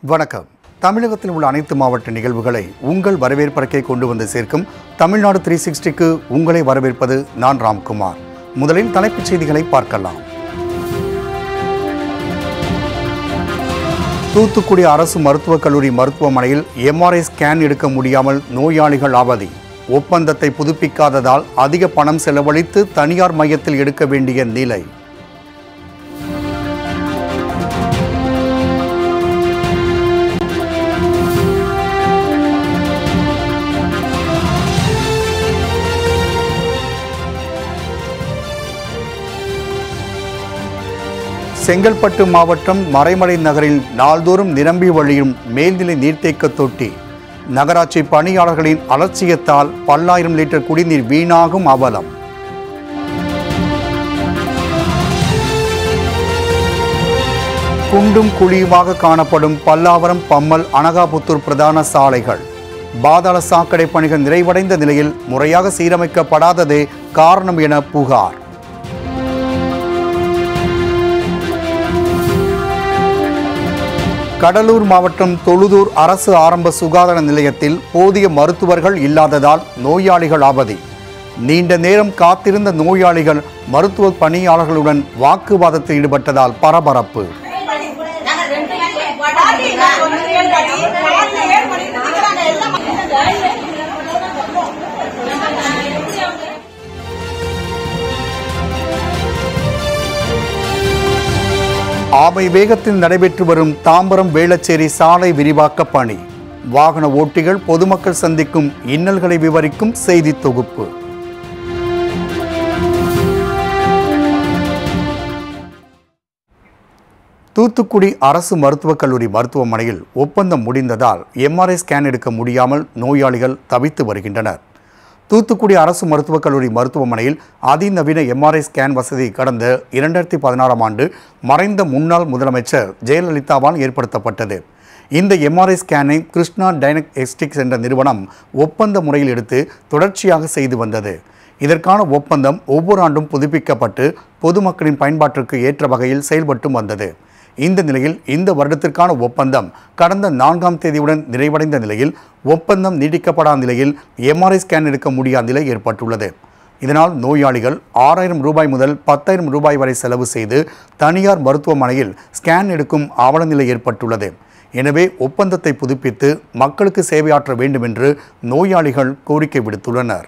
வணக்கம் தமிழகத்தில் உள்ள அனைத்து மாவட்ட நிகழ்வுகளை உங்கள் வரவேற்பறைக்கே கொண்டு வந்து சேர்க்கும் தமிழ்நாடு த்ரீ சிக்ஸ்டிக்கு உங்களை வரவேற்பது நான் ராம்குமார் முதலில் தலைப்புச் செய்திகளை பார்க்கலாம் தூத்துக்குடி அரசு மருத்துவக் கல்லூரி மருத்துவமனையில் எம்ஆர்ஐ ஸ்கேன் எடுக்க முடியாமல் நோயாளிகள் அவதி ஒப்பந்தத்தை புதுப்பிக்காததால் அதிக பணம் செலவழித்து தனியார் மையத்தில் எடுக்க வேண்டிய நிலை செங்கல்பட்டு மாவட்டம் மறைமலை நகரில் நாள்தோறும் நிரம்பி வழியும் மேல்நிலை நீர்த்தேக்க தொட்டி நகராட்சி பணியாளர்களின் அலட்சியத்தால் பல்லாயிரம் லிட்டர் குடிநீர் வீணாகும் அவலம் குண்டும் குழியுமாக காணப்படும் பல்லாவரம் பம்மல் அனகாபுத்தூர் பிரதான சாலைகள் பாதாள சாக்கடை பணிகள் நிறைவடைந்த நிலையில் முறையாக சீரமைக்கப்படாததே காரணம் என புகார் கடலூர் மாவட்டம் தொழுதூர் அரசு ஆரம்ப சுகாதார நிலையத்தில் போதிய மருத்துவர்கள் இல்லாததால் நோயாளிகள் அவதி நீண்ட நேரம் காத்திருந்த நோயாளிகள் மருத்துவ பணியாளர்களுடன் வாக்குவாதத்தில் ஈடுபட்டதால் பரபரப்பு நாங்க ரெண்டு மணிக்கு போட்டோம். ஆமை வேகத்தில் நடைபெற்று வரும் தாம்பரம் வேளச்சேரி சாலை விரிவாக்க பணி வாகன ஓட்டிகள் பொதுமக்கள் சந்திக்கும் இன்னல்களை விவரிக்கும் செய்தி தொகுப்பு தூத்துக்குடி அரசு மருத்துவக் கல்லூரி மருத்துவமனையில் ஒப்பந்தம் முடிந்ததால் எம்ஆர்ஐ ஸ்கேன் எடுக்க முடியாமல் நோயாளிகள் தவித்து வருகின்றனர் தூத்துக்குடி அரசு மருத்துவக் கல்லூரி மருத்துவமனையில் அதிநவீன எம்ஆர்ஐ ஸ்கேன் வசதி கடந்த இரண்டாயிரத்தி பதினாறாம் ஆண்டு மறைந்த முன்னாள் முதலமைச்சர் ஜெயலலிதாவால் ஏற்படுத்தப்பட்டது இந்த எம்ஆர்ஐ ஸ்கேனை கிருஷ்ணா டைனக்டிக்ஸ் என்ற நிறுவனம் ஒப்பந்த முறையில் எடுத்து தொடர்ச்சியாக செய்து வந்தது இதற்கான ஒப்பந்தம் ஒவ்வொரு ஆண்டும் புதுப்பிக்கப்பட்டு பொதுமக்களின் பயன்பாட்டிற்கு ஏற்ற வகையில் செயல்பட்டும் வந்தது இந்த நிலையில் இந்த வருடத்திற்கான ஒப்பந்தம் கடந்த நான்காம் தேதியுடன் நிறைவடைந்த நிலையில் ஒப்பந்தம் நீட்டிக்கப்படாத நிலையில் எம்ஆர்ஐ ஸ்கேன் எடுக்க முடியாத நிலை ஏற்பட்டுள்ளது இதனால் நோயாளிகள் ஆறாயிரம் ரூபாய் முதல் பத்தாயிரம் ரூபாய் வரை செலவு செய்து தனியார் மருத்துவமனையில் ஸ்கேன் எடுக்கும் அவல நிலை ஏற்பட்டுள்ளது எனவே ஒப்பந்தத்தை புதுப்பித்து மக்களுக்கு சேவையாற்ற வேண்டும் என்று நோயாளிகள் கோரிக்கை விடுத்துள்ளனர்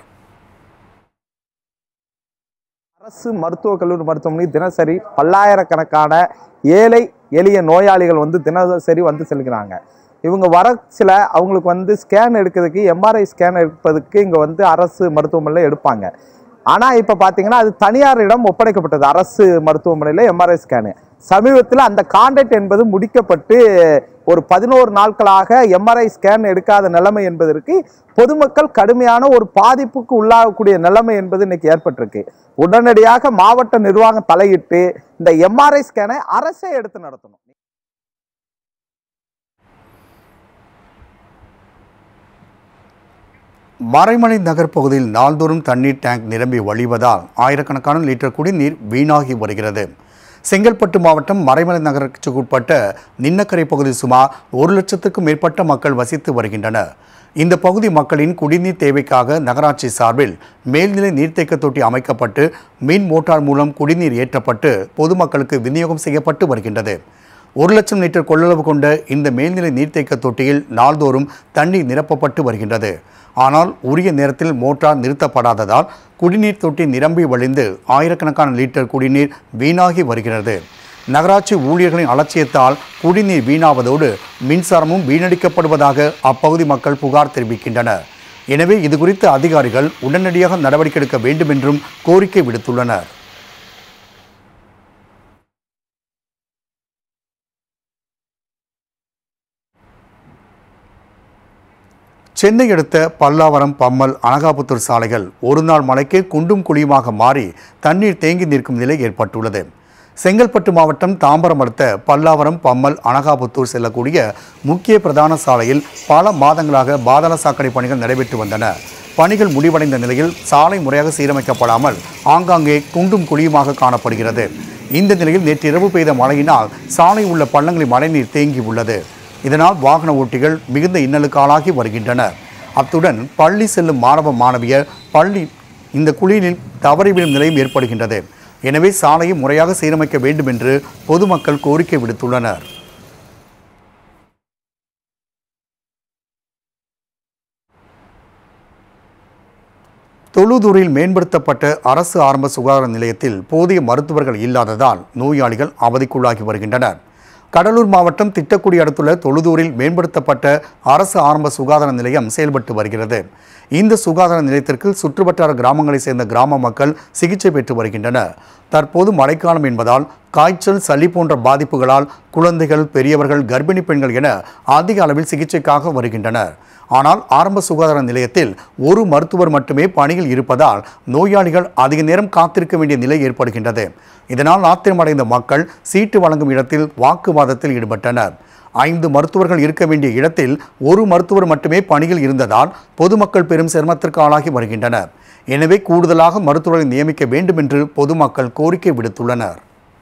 அரசு மருத்துவக் கல்லூரி மருத்துவமனை தினசரி பல்லாயிரக்கணக்கான ஏழை எளிய நோயாளிகள் வந்து தினசரி வந்து செல்கிறாங்க இவங்க வர சில அவங்களுக்கு வந்து ஸ்கேன் எடுக்கிறதுக்கு எம்ஆர்ஐ ஸ்கேன் எடுப்பதுக்கு இங்கே வந்து அரசு மருத்துவமனையில் எடுப்பாங்க ஆனால் இப்போ பார்த்தீங்கன்னா அது தனியாரிடம் ஒப்படைக்கப்பட்டது அரசு மருத்துவமனையில் எம்ஆர்ஐ ஸ்கேனு சமீபத்தில் அந்த கான்ட்ராக்ட் என்பது முடிக்கப்பட்டு ஒரு பதினோரு நாட்களாக எம்ஆர்ஐ ஸ்கேன் எடுக்காத நிலைமை என்பதற்கு பொதுமக்கள் கடுமையான ஒரு பாதிப்புக்கு உள்ளாகக்கூடிய நிலைமை என்பது இன்னைக்கு ஏற்பட்டிருக்கு உடனடியாக மாவட்ட நிர்வாகம் தலையிட்டு இந்த எம்ஆர்ஐ ஸ்கேனை அரசே எடுத்து நடத்தணும் மறைமலை நகர் பகுதியில் நாள்தோறும் தண்ணீர் டேங்க் நிரம்பி வழிவதால் ஆயிரக்கணக்கான லிட்டர் குடிநீர் வீணாகி வருகிறது செங்கல்பட்டு மாவட்டம் மறைமலை நகருக்கு உட்பட்ட நின்னக்கரை பகுதி சுமார் ஒரு லட்சத்துக்கும் மேற்பட்ட மக்கள் வசித்து வருகின்றனர் இந்த பகுதி மக்களின் குடிநீர் தேவைக்காக நகராட்சி சார்பில் மேல்நிலை நீர்த்தேக்க தொட்டி அமைக்கப்பட்டு மின் மோட்டார் மூலம் குடிநீர் ஏற்றப்பட்டு பொதுமக்களுக்கு விநியோகம் செய்யப்பட்டு வருகின்றது ஒரு லட்சம் லிட்டர் கொள்ளளவு கொண்ட இந்த மேல்நிலை நீர்த்தேக்க தொட்டியில் நாள்தோறும் தண்ணீர் நிரப்பப்பட்டு வருகின்றது ஆனால் உரிய நேரத்தில் மோட்டார் நிறுத்தப்படாததால் குடிநீர் தொட்டி நிரம்பி வழிந்து ஆயிரக்கணக்கான லிட்டர் குடிநீர் வீணாகி வருகிறது நகராட்சி ஊழியர்களின் அலட்சியத்தால் குடிநீர் வீணாவதோடு மின்சாரமும் வீணடிக்கப்படுவதாக அப்பகுதி மக்கள் புகார் தெரிவிக்கின்றனர் எனவே இதுகுறித்து அதிகாரிகள் உடனடியாக நடவடிக்கை எடுக்க வேண்டும் என்றும் கோரிக்கை விடுத்துள்ளனர் சென்னை அடுத்த பல்லாவரம் பம்மல் அனகாபுத்தூர் சாலைகள் ஒரு நாள் மழைக்கு குண்டும் குழியுமாக மாறி தண்ணீர் தேங்கி நிற்கும் நிலை ஏற்பட்டுள்ளது செங்கல்பட்டு மாவட்டம் தாம்பரம் அடுத்த பல்லாவரம் பம்மல் அனகாபுத்தூர் செல்லக்கூடிய முக்கிய பிரதான சாலையில் பல மாதங்களாக பாதாள சாக்கடை பணிகள் நடைபெற்று வந்தன பணிகள் முடிவடைந்த நிலையில் சாலை முறையாக சீரமைக்கப்படாமல் ஆங்காங்கே குண்டும் குழியுமாக காணப்படுகிறது இந்த நிலையில் நேற்று இரவு பெய்த மழையினால் சாலை உள்ள பள்ளங்களில் மழைநீர் தேங்கி உள்ளது இதனால் வாகன ஓட்டிகள் மிகுந்த இன்னலுக்கு ஆளாகி வருகின்றனர் அத்துடன் பள்ளி செல்லும் மாணவ மாணவியர் பள்ளி இந்த குழியினில் தவறி விழும் நிலையும் ஏற்படுகின்றது எனவே சாலையை முறையாக சீரமைக்க வேண்டும் என்று பொதுமக்கள் கோரிக்கை விடுத்துள்ளனர் தொழுதூரில் மேம்படுத்தப்பட்ட அரசு ஆரம்ப சுகாதார நிலையத்தில் போதிய மருத்துவர்கள் இல்லாததால் நோயாளிகள் அவதிக்குள்ளாகி வருகின்றனர் கடலூர் மாவட்டம் திட்டக்குடி அடுத்துள்ள தொழுதூரில் மேம்படுத்தப்பட்ட அரசு ஆரம்ப சுகாதார நிலையம் செயல்பட்டு வருகிறது இந்த சுகாதார நிலையத்திற்கு சுற்றுவட்டார கிராமங்களைச் சேர்ந்த கிராம மக்கள் சிகிச்சை பெற்று வருகின்றனர் தற்போது மழைக்காலம் என்பதால் காய்ச்சல் சளி போன்ற பாதிப்புகளால் குழந்தைகள் பெரியவர்கள் கர்ப்பிணி பெண்கள் என அதிக அளவில் சிகிச்சைக்காக வருகின்றனர் ஆனால் ஆரம்ப சுகாதார நிலையத்தில் ஒரு மருத்துவர் மட்டுமே பணியில் இருப்பதால் நோயாளிகள் அதிக நேரம் காத்திருக்க வேண்டிய நிலை ஏற்படுகின்றது இதனால் ஆத்திரமடைந்த மக்கள் சீட்டு வழங்கும் இடத்தில் வாக்குவாதத்தில் ஈடுபட்டனர் ஐந்து மருத்துவர்கள் இருக்க வேண்டிய இடத்தில் ஒரு மருத்துவர் மட்டுமே பணியில் இருந்ததால் பொதுமக்கள் பெரும் சிரமத்திற்கு ஆளாகி வருகின்றனர் எனவே கூடுதலாக மருத்துவரை நியமிக்க வேண்டும் என்று பொதுமக்கள் கோரிக்கை விடுத்துள்ளனர்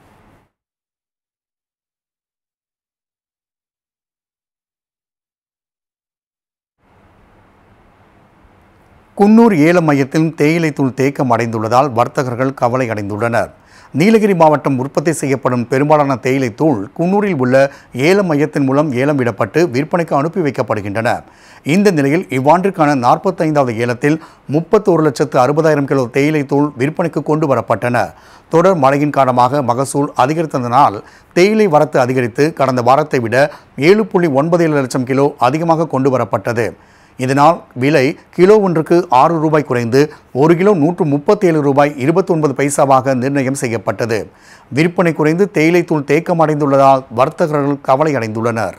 குன்னூர் ஏலம் மையத்தில் தேயிலை தூள் தேக்கம் அடைந்துள்ளதால் வர்த்தகர்கள் கவலை அடைந்துள்ளனர் நீலகிரி மாவட்டம் உற்பத்தி செய்யப்படும் பெரும்பாலான தேயிலை தூள் குன்னூரில் உள்ள ஏலம் மையத்தின் மூலம் ஏலம் விடப்பட்டு விற்பனைக்கு அனுப்பி வைக்கப்படுகின்றன இந்த நிலையில் இவ்வாண்டிற்கான நாற்பத்தைந்தாவது ஏலத்தில் முப்பத்தோரு லட்சத்து அறுபதாயிரம் கிலோ தேயிலை தூள் விற்பனைக்கு கொண்டு வரப்பட்டன தொடர் மழையின் காரணமாக மகசூல் அதிகரித்ததனால் தேயிலை வரத்து அதிகரித்து கடந்த வாரத்தை விட ஏழு புள்ளி ஒன்பது ஏழு லட்சம் கிலோ அதிகமாக கொண்டு வரப்பட்டது இதனால் விலை கிலோ ஒன்றுக்கு ஆறு ரூபாய் குறைந்து ஒரு கிலோ நூற்று முப்பத்தி ஏழு ரூபாய் இருபத்தி ஒன்பது பைசாவாக நிர்ணயம் செய்யப்பட்டது விற்பனை குறைந்து தேயிலை தூள் தேக்கமடைந்துள்ளதால் வர்த்தகர்கள் கவலை அடைந்துள்ளனர்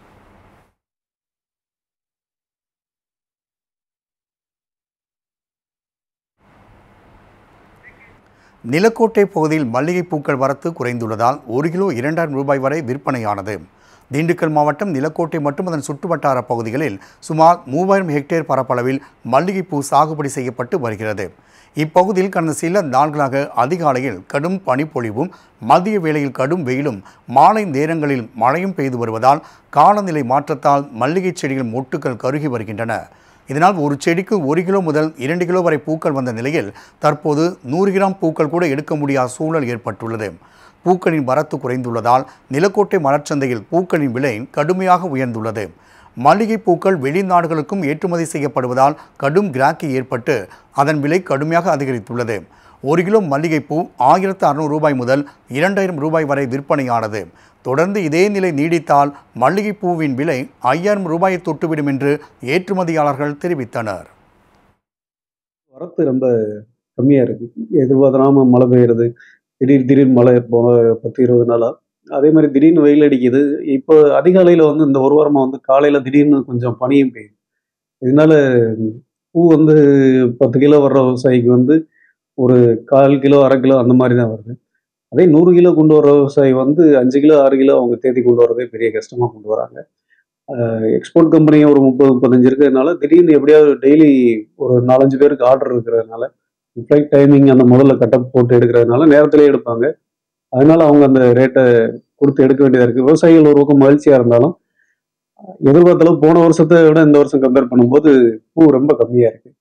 நிலக்கோட்டை பகுதியில் மல்லிகை பூக்கள் வரத்து குறைந்துள்ளதால் ஒரு கிலோ இரண்டாயிரம் ரூபாய் வரை விற்பனையானது திண்டுக்கல் மாவட்டம் நிலக்கோட்டை மற்றும் அதன் சுற்றுவட்டார பகுதிகளில் சுமார் மூவாயிரம் ஹெக்டேர் பரப்பளவில் மல்லிகைப்பூ சாகுபடி செய்யப்பட்டு வருகிறது இப்பகுதியில் கடந்த சில நாட்களாக அதிகாலையில் கடும் பனிப்பொழிவும் மதிய வேளையில் கடும் வெயிலும் மாலை நேரங்களில் மழையும் பெய்து வருவதால் காலநிலை மாற்றத்தால் மல்லிகை செடிகள் மொட்டுக்கள் கருகி வருகின்றன இதனால் ஒரு செடிக்கு ஒரு கிலோ முதல் இரண்டு கிலோ வரை பூக்கள் வந்த நிலையில் தற்போது நூறு கிராம் பூக்கள் கூட எடுக்க முடியாத சூழல் ஏற்பட்டுள்ளது பூக்களின் வரத்து குறைந்துள்ளதால் நிலக்கோட்டை மலர்ச்சந்தையில் பூக்களின் விலை கடுமையாக உயர்ந்துள்ளது மல்லிகை பூக்கள் வெளிநாடுகளுக்கும் ஏற்றுமதி செய்யப்படுவதால் கடும் கிராக்கி ஏற்பட்டு அதன் விலை கடுமையாக அதிகரித்துள்ளது ஒரு கிலோ மல்லிகைப்பூ ஆயிரத்து அறுநூறு ரூபாய் முதல் இரண்டாயிரம் ரூபாய் வரை விற்பனையானது தொடர்ந்து இதே நிலை நீடித்தால் மல்லிகைப்பூவின் விலை ஐயாயிரம் ரூபாயை தொட்டுவிடும் என்று ஏற்றுமதியாளர்கள் தெரிவித்தனர் வரத்து ரொம்ப கம்மியாக இருக்குது எதிர்பார்த்தாம மழை பெய்யுறது திடீர் திடீர் மழை போன பத்து இருபது நாளாக அதே மாதிரி திடீர்னு வெயில் அடிக்குது இப்போ அதிகாலையில் வந்து இந்த ஒரு வாரமாக வந்து காலையில் திடீர்னு கொஞ்சம் பனியும் பெய்யுது இதனால பூ வந்து பத்து கிலோ வர்ற விவசாயிக்கு வந்து ஒரு கால் கிலோ அரை கிலோ அந்த மாதிரி தான் வருது அதே நூறு கிலோ கொண்டு வர விவசாயி வந்து அஞ்சு கிலோ ஆறு கிலோ அவங்க தேதி கொண்டு வரதே பெரிய கஷ்டமாக கொண்டு வராங்க எக்ஸ்போர்ட் கம்பெனி ஒரு முப்பது முப்பத்தஞ்சு இருக்கிறதுனால திடீர்னு எப்படியாவது டெய்லி ஒரு நாலஞ்சு பேருக்கு ஆர்டர் இருக்கிறதுனால ஃப்ளைட் டைமிங் அந்த முதல்ல கட்டப் போட்டு எடுக்கிறதுனால நேரத்திலே எடுப்பாங்க அதனால அவங்க அந்த ரேட்டை கொடுத்து எடுக்க வேண்டியதாக இருக்குது விவசாயிகள் ஒரு பக்கம் மகிழ்ச்சியாக இருந்தாலும் எதிர்பார்த்தளவு போன வருஷத்தை விட இந்த வருஷம் கம்பேர் பண்ணும்போது பூ ரொம்ப கம்மியாக இருக்குது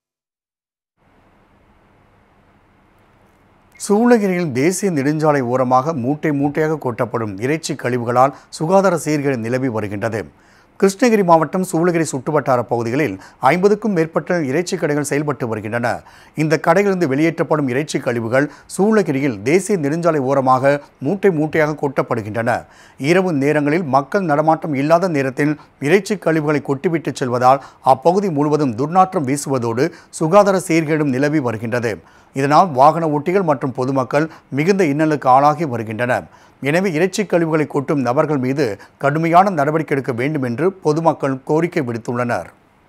சூளகிரியில் தேசிய நெடுஞ்சாலை ஓரமாக மூட்டை மூட்டையாக கொட்டப்படும் இறைச்சி கழிவுகளால் சுகாதார சீர்கேடு நிலவி வருகின்றது கிருஷ்ணகிரி மாவட்டம் சூளகிரி சுற்றுவட்டார பகுதிகளில் ஐம்பதுக்கும் மேற்பட்ட இறைச்சி கடைகள் செயல்பட்டு வருகின்றன இந்த கடைகளிலிருந்து வெளியேற்றப்படும் இறைச்சி கழிவுகள் சூளகிரியில் தேசிய நெடுஞ்சாலை ஓரமாக மூட்டை மூட்டையாக கொட்டப்படுகின்றன இரவு நேரங்களில் மக்கள் நடமாட்டம் இல்லாத நேரத்தில் இறைச்சி கழிவுகளை கொட்டிவிட்டு செல்வதால் அப்பகுதி முழுவதும் துர்நாற்றம் வீசுவதோடு சுகாதார சீர்கேடும் நிலவி வருகின்றது இதனால் வாகன ஓட்டிகள் மற்றும் பொதுமக்கள் மிகுந்த இன்னலுக்கு ஆளாகி வருகின்றனர் எனவே இறைச்சி கழிவுகளை கொட்டும் நபர்கள் மீது கடுமையான நடவடிக்கை எடுக்க வேண்டும் என்று பொதுமக்கள் கோரிக்கை விடுத்துள்ளனர்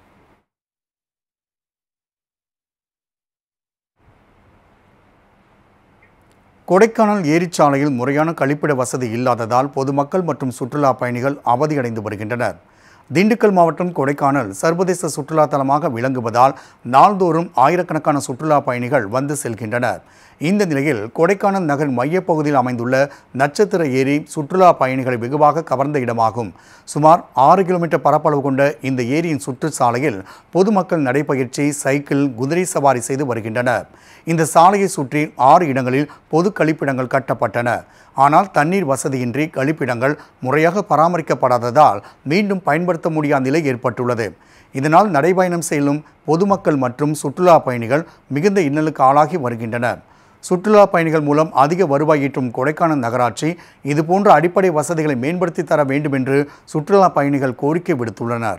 கொடைக்கானல் ஏரிச்சாலையில் முறையான கழிப்பிட வசதி இல்லாததால் பொதுமக்கள் மற்றும் சுற்றுலா பயணிகள் அவதியடைந்து வருகின்றனர் திண்டுக்கல் மாவட்டம் கொடைக்கானல் சர்வதேச சுற்றுலா தலமாக விளங்குவதால் நாள்தோறும் ஆயிரக்கணக்கான சுற்றுலா பயணிகள் வந்து செல்கின்றனர் இந்த நிலையில் கொடைக்கானல் நகர் மையப்பகுதியில் அமைந்துள்ள நட்சத்திர ஏரி சுற்றுலா பயணிகளை வெகுவாக கவர்ந்த இடமாகும் சுமார் ஆறு கிலோமீட்டர் பரப்பளவு கொண்ட இந்த ஏரியின் சுற்றுச்சாலையில் பொதுமக்கள் நடைபயிற்சி சைக்கிள் குதிரை சவாரி செய்து வருகின்றனர் இந்த சாலையை சுற்றி ஆறு இடங்களில் பொது கழிப்பிடங்கள் கட்டப்பட்டன ஆனால் தண்ணீர் வசதியின்றி கழிப்பிடங்கள் முறையாக பராமரிக்கப்படாததால் மீண்டும் பயன்படுத்த முடியாத நிலை ஏற்பட்டுள்ளது இதனால் நடைபயணம் செல்லும் பொதுமக்கள் மற்றும் சுற்றுலா பயணிகள் மிகுந்த இன்னலுக்கு ஆளாகி வருகின்றனர் சுற்றுலா பயணிகள் மூலம் அதிக வருவாய் ஈட்டும் கொடைக்கானல் நகராட்சி இதுபோன்ற அடிப்படை வசதிகளை மேம்படுத்தி தர வேண்டும் என்று சுற்றுலா பயணிகள் கோரிக்கை விடுத்துள்ளனர்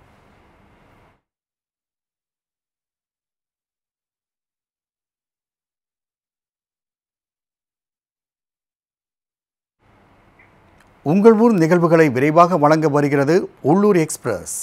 உங்கள் ஊர் நிகழ்வுகளை விரைவாக வழங்க வருகிறது உள்ளூர் எக்ஸ்பிரஸ்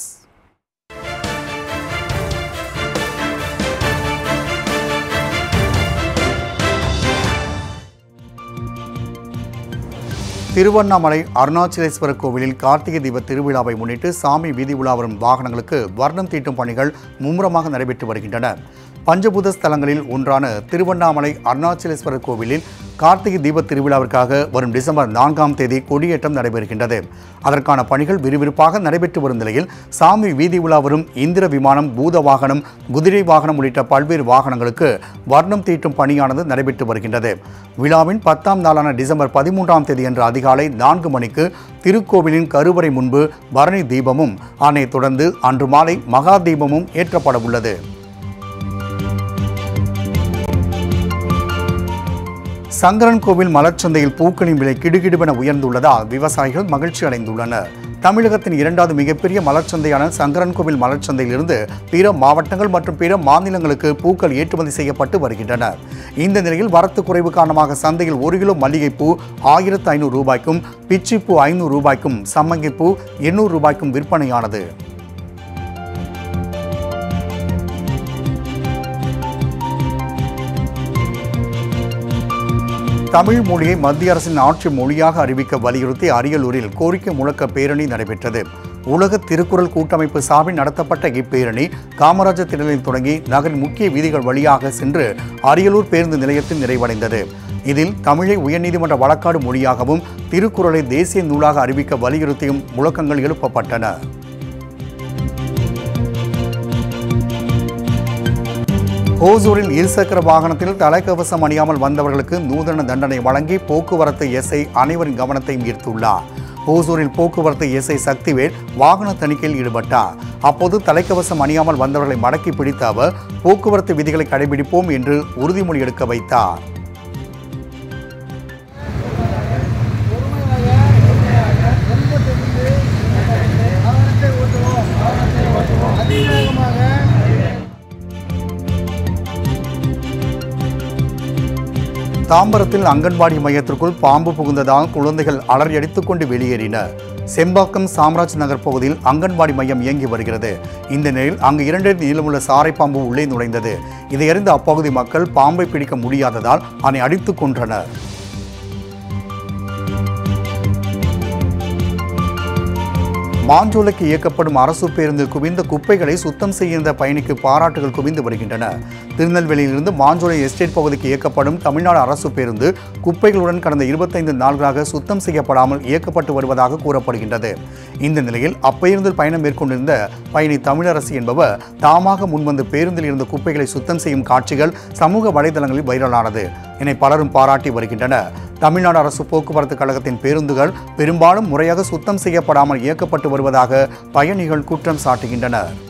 திருவண்ணாமலை அருணாச்சலேஸ்வரர் கோவிலில் கார்த்திகை தீப திருவிழாவை முன்னிட்டு சாமி வீதி உலா வரும் வாகனங்களுக்கு வர்ணம் தீட்டும் பணிகள் மும்முரமாக நடைபெற்று வருகின்றன பஞ்சபூத ஸ்தலங்களில் ஒன்றான திருவண்ணாமலை அருணாச்சலேஸ்வரர் கோவிலில் கார்த்திகை தீப திருவிழாவிற்காக வரும் டிசம்பர் நான்காம் தேதி கொடியேற்றம் நடைபெறுகின்றது அதற்கான பணிகள் விறுவிறுப்பாக நடைபெற்று வரும் நிலையில் சாமி வீதி உலா வரும் இந்திர விமானம் பூத வாகனம் குதிரை வாகனம் உள்ளிட்ட பல்வேறு வாகனங்களுக்கு வர்ணம் தீட்டும் பணியானது நடைபெற்று வருகின்றது விழாவின் பத்தாம் நாளான டிசம்பர் பதிமூன்றாம் தேதி அன்று அதிகாலை நான்கு மணிக்கு திருக்கோவிலின் கருவறை முன்பு பரணி தீபமும் அதனைத் தொடர்ந்து அன்று மாலை மகா தீபமும் ஏற்றப்பட உள்ளது சங்கரன் கோவில் மலர்ச்சந்தையில் பூக்களின் விலை கிடுகிடுவென உயர்ந்துள்ளதால் விவசாயிகள் மகிழ்ச்சி அடைந்துள்ளனர் தமிழகத்தின் இரண்டாவது மிகப்பெரிய மலர்ச்சந்தையான சங்கரன் கோவில் மலர்ச்சந்தையிலிருந்து பிற மாவட்டங்கள் மற்றும் பிற மாநிலங்களுக்கு பூக்கள் ஏற்றுமதி செய்யப்பட்டு வருகின்றன இந்த நிலையில் வரத்து குறைவு காரணமாக சந்தையில் ஒரு கிலோ மல்லிகைப்பூ ஆயிரத்து ஐநூறு ரூபாய்க்கும் பிச்சிப்பூ ஐநூறு ரூபாய்க்கும் சம்மங்கிப்பூ எண்ணூறு ரூபாய்க்கும் விற்பனையானது தமிழ் மொழியை மத்திய அரசின் ஆட்சி மொழியாக அறிவிக்க வலியுறுத்தி அரியலூரில் கோரிக்கை முழக்க பேரணி நடைபெற்றது உலக திருக்குறள் கூட்டமைப்பு சார்பில் நடத்தப்பட்ட இப்பேரணி காமராஜர் திடலில் தொடங்கி நகரின் முக்கிய வீதிகள் வழியாக சென்று அரியலூர் பேருந்து நிலையத்தில் நிறைவடைந்தது இதில் தமிழை உயர்நீதிமன்ற வழக்காடு மொழியாகவும் திருக்குறளை தேசிய நூலாக அறிவிக்க வலியுறுத்தியும் முழக்கங்கள் எழுப்பப்பட்டன ஓசூரில் இருசக்கர வாகனத்தில் தலைக்கவசம் அணியாமல் வந்தவர்களுக்கு நூதன தண்டனை வழங்கி போக்குவரத்து எஸ்ஐ அனைவரின் கவனத்தையும் ஈர்த்துள்ளார் ஓசூரில் போக்குவரத்து எஸ்ஐ சக்திவேல் வாகன தணிக்கையில் ஈடுபட்டார் அப்போது தலைக்கவசம் அணியாமல் வந்தவர்களை மடக்கி பிடித்த அவர் போக்குவரத்து விதிகளை கடைபிடிப்போம் என்று உறுதிமொழி எடுக்க வைத்தார் தாம்பரத்தில் அங்கன்வாடி மையத்திற்குள் பாம்பு புகுந்ததால் குழந்தைகள் அலறியடித்துக் கொண்டு வெளியேறினர் செம்பாக்கம் சாம்ராஜ் நகர் பகுதியில் அங்கன்வாடி மையம் இயங்கி வருகிறது இந்த நிலையில் அங்கு இரண்டு அடி நீளமுள்ள சாரை பாம்பு உள்ளே நுழைந்தது இதையறிந்த அப்பகுதி மக்கள் பாம்பை பிடிக்க முடியாததால் அதனை அடித்துக் கொன்றனர் மாஞ்சோலைக்கு இயக்கப்படும் அரசு பேருந்து குவிந்த குப்பைகளை சுத்தம் செய்கின்ற பயணிக்கு பாராட்டுகள் குவிந்து வருகின்றன திருநெல்வேலியிலிருந்து மாஞ்சோலை எஸ்டேட் பகுதிக்கு இயக்கப்படும் தமிழ்நாடு அரசு பேருந்து குப்பைகளுடன் கடந்த இருபத்தைந்து நாள்களாக சுத்தம் செய்யப்படாமல் இயக்கப்பட்டு வருவதாக கூறப்படுகின்றது இந்த நிலையில் அப்பேருந்தில் பயணம் மேற்கொண்டிருந்த பயணி தமிழரசி என்பவர் தாமாக முன்வந்து பேருந்தில் இருந்த குப்பைகளை சுத்தம் செய்யும் காட்சிகள் சமூக வலைதளங்களில் வைரலானது என்னை பலரும் பாராட்டி வருகின்றனர் தமிழ்நாடு அரசு போக்குவரத்து கழகத்தின் பேருந்துகள் பெரும்பாலும் முறையாக சுத்தம் செய்யப்படாமல் இயக்கப்பட்டு வருவதாக பயணிகள் குற்றம் சாட்டுகின்றனர்